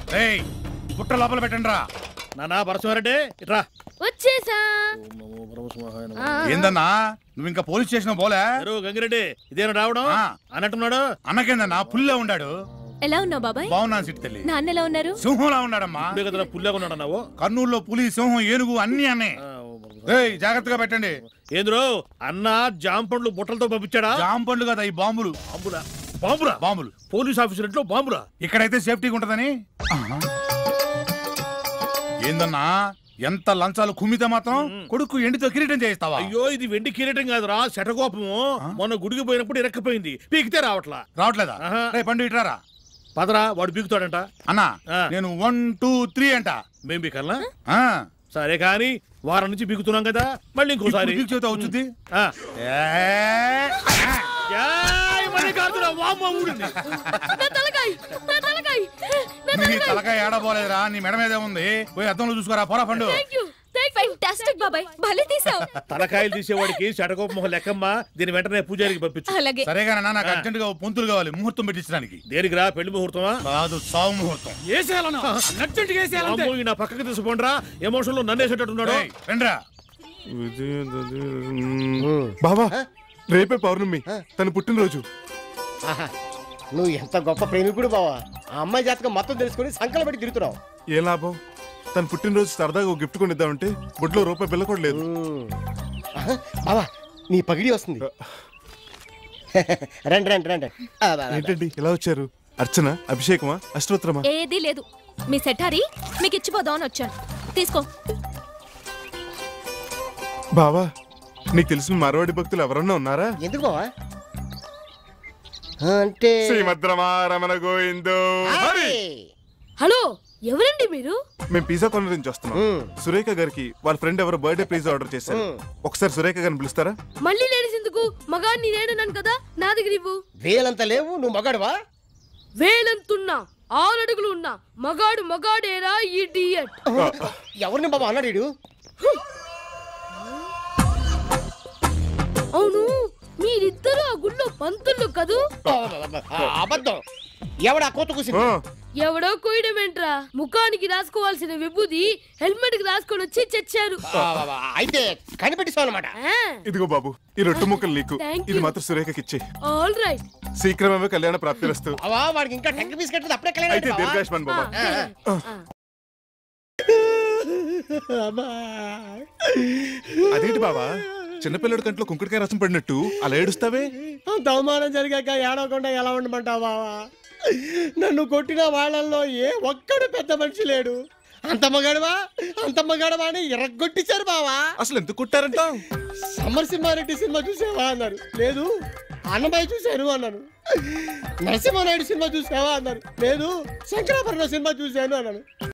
ఏయ్ బుట్ట లోపల పెట్టండి రా నానా పరశుమారెడ్డి ఇట్రా వచ్చేసా ఆ, ఏందన్నా నువ్వు ఇంకా పోలీస్ స్టేషన్ పోలే ఎవరు గంగిరెడ్డి ఇదేనా రావడం ఆ. అన్నట్టున్నాడు అన్నకేందన్నా పుల్లే ఉన్నాడు ఎలా ఉన్నావు బాబాయ్ బాగున్నాను సిట్టి తల్లి నాన్న ఎలా ఉన్నారు సింహంలా ఉన్నాడమ్మా ఇప్పుడే కదా పుల్లాగా ఉన్నాడు అన్నావు కర్నూలులో పులి సింహం ఏనుగు అన్ని అన్నే ఏయ్ జాగ్రత్తగా పెట్టండి ఏంద్రో అన్న జామ పండ్లు బుట్టలతో పంపించాడా జామ పండ్లు కదా ఈ బాంబులు బాంబురా బాంబురా బాంబులు పోలీస్ ఆఫీసర్ ఇంట్లో బాంబురా ఇక్కడైతే సేఫ్టీగా ఉంటదని ఆహా. ఏందన్నా ఎంత లంచాలు కుమ్మితే మాత్రం కొడుకు ఎండితో కిరీటం చేయిస్తావా అయ్యో ఇది వెండి కిరీటం కాదురా శటకోపము మొన్న గుడికి పోయినప్పుడు ఇరక్కపోయింది పీకితే రావట్లా రావట్లేదా ఆహా. రే పండు ఇట్రారా పదరా వాడు పీకుతాడంట అన్నా ఆ. నేను వన్ టూ త్రీ అంట మేం పీకల్నా ఆ. సరే కానీ వారం నుంచి పీకుతున్నాం కదా మళ్ళీ ఇంకోసారి ఇప్పుడు చెబుతా వచ్చుద్ది ఆ. ఏ. ఏయ్, మళ్ళీ కాదురా, వామ్మో ఊడింది. నా తలకాయ్ నా తలకాయ్ నా నీ తలకాయ ఏడబోలేదురా నీ మెడ మీదే ఉంది పోయి అద్దంలో చూసుకోరా పోరా పండు థ్యాంక్ యూ ఫెంటాస్టిక్ బాబాయ్ భలే తీసావు తలకాయలు తీసేవాడికి శటకోపం లెక్కమ్మ దీని వెంటనే పూజారికి పంపించు అలాగే సరేగానన్నా నాకు అర్జెంట్ గా ఓ పొంతులు కావాలి ముహూర్తం పెట్టించడానికి దేనికిరా పెళ్లి ముహూర్తమా కాదు సావు ముహూర్తం అమ్మో, ఈ నా పక్కకి తీసుకోండిరా ఎమోషన్ లో నన్నేసేటట్టున్నాడు ఏయ్, రండ్రా బావా రేపే పౌర్ణమి తన పుట్టినరోజు ఆహా, నువ్వు ఎంత గొప్ప ప్రేమికుడు బావా ఆ అమ్మాయి జాతకం మొత్తం తెలుసుకుని సంకల పెట్టి తిరుగుతున్నావు ఏ లాభం తన పుట్టినరోజు సరదాగా ఒక గిఫ్ట్ కొనిద్దామంటే బుడ్లో రూపాయి బిల్ల కూడా లేదు ఉమ్. ఆహా, బావా నీ పగిడి వస్తుంది రండి రండి రండి ఆ, బా, బా, బా. ఏంటండి ఇలా వచ్చారు అర్చన అభిషేకమా అష్టోత్తరమా ఏదీ లేదు మీ సెటారి మీకు ఇచ్చిపోదామని వచ్చాను తీసుకో బావా నీకు తెలిసిన మరవాడి భక్తులు ఎవరన్నా ఉన్నారా ఎందుకు బావా ఆ, అంటే శ్రీమద్రమారమణ గోవిందో హరి హలో ఎవరండి మీరు మేము పిజ్జా కార్నర్ నుంచి వస్తున్నాం ఉమ్. సురేఖ గారికి వాళ్ళ ఫ్రెండ్ ఎవరో బర్త్డే పిజ్జా ఆర్డర్ చేశారు ఉమ్. ఒకసారి సురేఖ గారిని పిలుస్తారా మళ్ళీ లేడీస్ ఎందుకు మగాన్ని నేనున్నాను కదా నా దగ్గర ఇవ్వు వేలంత లేవు నువ్వు మగాడువా వేలంతున్నా ఆరడుగులు ఉన్నా మగాడు మగాడేరా ఇడియట్ ఎవరిని బాబా అన్నాడు వీడు? అవును మీరిద్దరు ఆ గుళ్ళో పంతులు కదూ ఆ, అబద్ధం ఎవడా కోత కూసింది ఆ, ఎవడో కోయడమేంట్రా ముఖానికి రాసుకోవాల్సిన విభూది హెల్మెట్ కి రాసుకొని వచ్చి చచ్చారు ఆ, అయితే కనిపెట్టిస్తావు అనమాట ఇదిగో బాబు ఈ రొట్టు ముక్కలు నీకు Thank ఇది you. మాత్రం సురేఖకి ఇచ్చే ఆల్ రైట్ శీఘ్రమే కళ్యాణ ప్రాప్తి వస్తూ అవా వాడికి ఇంకా టెంక బిస్కెట్ అప్పుడే అయితే కలిగాడు బావా. దీర్ఘాయుష్మాన్ బాబా అదేంటి బావా చిన్నపిల్లడి కంట్లో కుంకుడికాయ రసం పడినట్టు అలా ఏడుస్తావే అంత అవమానం జరిగాక ఏడవకుండా ఎలా ఉండమంటావు బావా నన్ను కొట్టిన వాళ్ళల్లో ఏ ఒక్కడు పెద్ద మనిషి లేడు అంత మగాడవా అంత మగాడవా అని ఎరగొట్టించారు బావా అసలు ఎందుకు కుట్టారంటావు సమరసింహారెడ్డి సినిమా చూసావా అన్నారు లేదు అన్నమయ్య చూశాను అన్నాను నరసింహానాయుడు సినిమా చూసావా అన్నారు లేదు శంకరాభరణ సినిమా చూశాను అన్నాను